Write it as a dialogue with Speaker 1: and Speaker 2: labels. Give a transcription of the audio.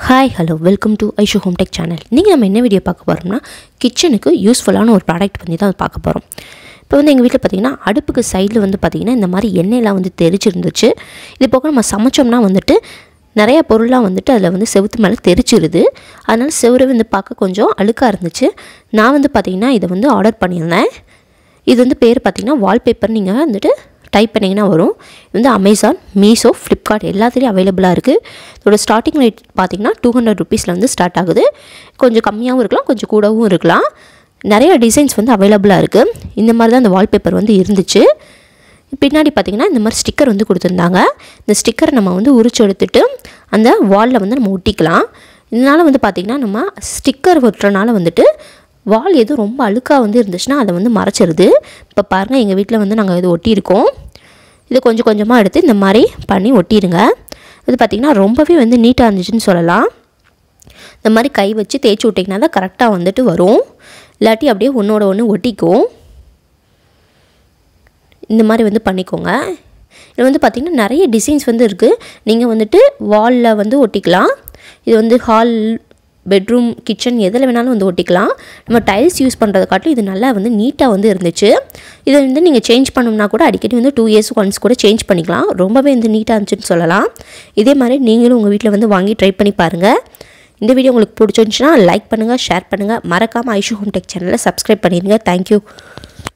Speaker 1: hi hello welcome to Aishu home tech channel நீங்கள் நம்ம என்ன வீடியோ பார்க்க போகிறோம்னா கிச்சனுக்கு யூஸ்ஃபுல்லான ஒரு ப்ராடக்ட் பற்றி தான் பார்க்க போகிறோம் இப்போ வந்து எங்கள் வீட்டில் பார்த்திங்கன்னா அடுப்புக்கு சைடில் வந்து பார்த்திங்கன்னா இந்த மாதிரி எண்ணெயெல்லாம் வந்து தெரிச்சிருந்துச்சு இது போக நம்ம சமைச்சோம்னா வந்துட்டு நிறைய பொருள்லாம் வந்துட்டு அதில் வந்து செவுத்து மேலே தெரிச்சிருது அதனால் செவுரு வந்து பார்க்க கொஞ்சம் அழுக்காக இருந்துச்சு நான் வந்து பார்த்திங்கன்னா இதை வந்து ஆர்டர் பண்ணியிருந்தேன் இது வந்து பேர் பார்த்திங்கன்னா வால்பேப்பர் நீங்கள் வந்துட்டு டைப் பண்ணிங்கன்னா வரும் இது வந்து அமேசான் மீஷோ ஃப்ளிப்கார்ட் எல்லாத்துலேயும் அவைலபிளாக இருக்குது இதோட ஸ்டார்டிங் ரேட் பார்த்திங்கன்னா டூ ஹண்ட்ரட் ருபீஸில் வந்து ஸ்டார்ட் ஆகுது கொஞ்சம் கம்மியாகவும் இருக்கலாம் கொஞ்சம் கூடவும் இருக்கலாம் நிறைய டிசைன்ஸ் வந்து அவைலபிளாக இருக்குது இந்த மாதிரி தான் இந்த வால்பேப்பர் வந்து இருந்துச்சு பின்னாடி பார்த்திங்கன்னா இந்த மாதிரி ஸ்டிக்கர் வந்து கொடுத்துருந்தாங்க இந்த ஸ்டிக்கரை நம்ம வந்து உரிச்சு எடுத்துட்டு அந்த வாலில் வந்து நம்ம ஒட்டிக்கலாம் இதனால் வந்து பார்த்திங்கன்னா நம்ம ஸ்டிக்கர் ஒட்டுறனால வந்துட்டு வால் எதுவும் ரொம்ப அழுக்காக வந்து இருந்துச்சுன்னா அதை வந்து மறைச்சிருது இப்போ பாருங்கள் எங்கள் வீட்டில் வந்து நாங்கள் இது ஒட்டியிருக்கோம் இது கொஞ்சம் கொஞ்சமாக எடுத்து இந்த மாதிரி பண்ணி ஒட்டிடுங்க இது பார்த்திங்கன்னா ரொம்பவே வந்து நீட்டாக இருந்துச்சுன்னு சொல்லலாம் இந்த மாதிரி கை வச்சு தேய்ச்சி விட்டிங்கன்னா தான் கரெக்டாக வந்துட்டு வரும் இல்லாட்டி அப்படியே ஒன்றோட ஒன்று ஒட்டிக்கும் இந்த மாதிரி வந்து பண்ணிக்கோங்க இது வந்து பார்த்திங்கன்னா நிறைய டிசைன்ஸ் வந்து இருக்குது நீங்கள் வந்துட்டு வாலில் வந்து ஒட்டிக்கலாம் இது வந்து ஹால் பெட்ரூம் கிச்சன் எதில் வேணாலும் வந்து ஒட்டிக்கலாம் நம்ம டைல்ஸ் யூஸ் பண்ணுறத காட்டிலும் இது நல்லா வந்து நீட்டாக வந்து இருந்துச்சு இதை வந்து நீங்கள் சேஞ்ச் பண்ணோம்னா கூட அடிக்கடி வந்து டூ இயர்ஸ் ஒன்ஸ் கூட சேஞ்ச் பண்ணிக்கலாம் ரொம்பவே வந்து நீட்டாக இருந்துச்சுன்னு சொல்லலாம் இதே மாதிரி நீங்களும் உங்கள் வீட்டில் வந்து வாங்கி ட்ரை பண்ணி பாருங்கள் இந்த வீடியோ உங்களுக்கு பிடிச்சிருந்துச்சுன்னா லைக் பண்ணுங்கள் ஷேர் பண்ணுங்கள் மறக்காமல் ஐஷு ஹோம் டெக் சேனலை சப்ஸ்கிரைப் பண்ணிடுங்க தேங்க்யூ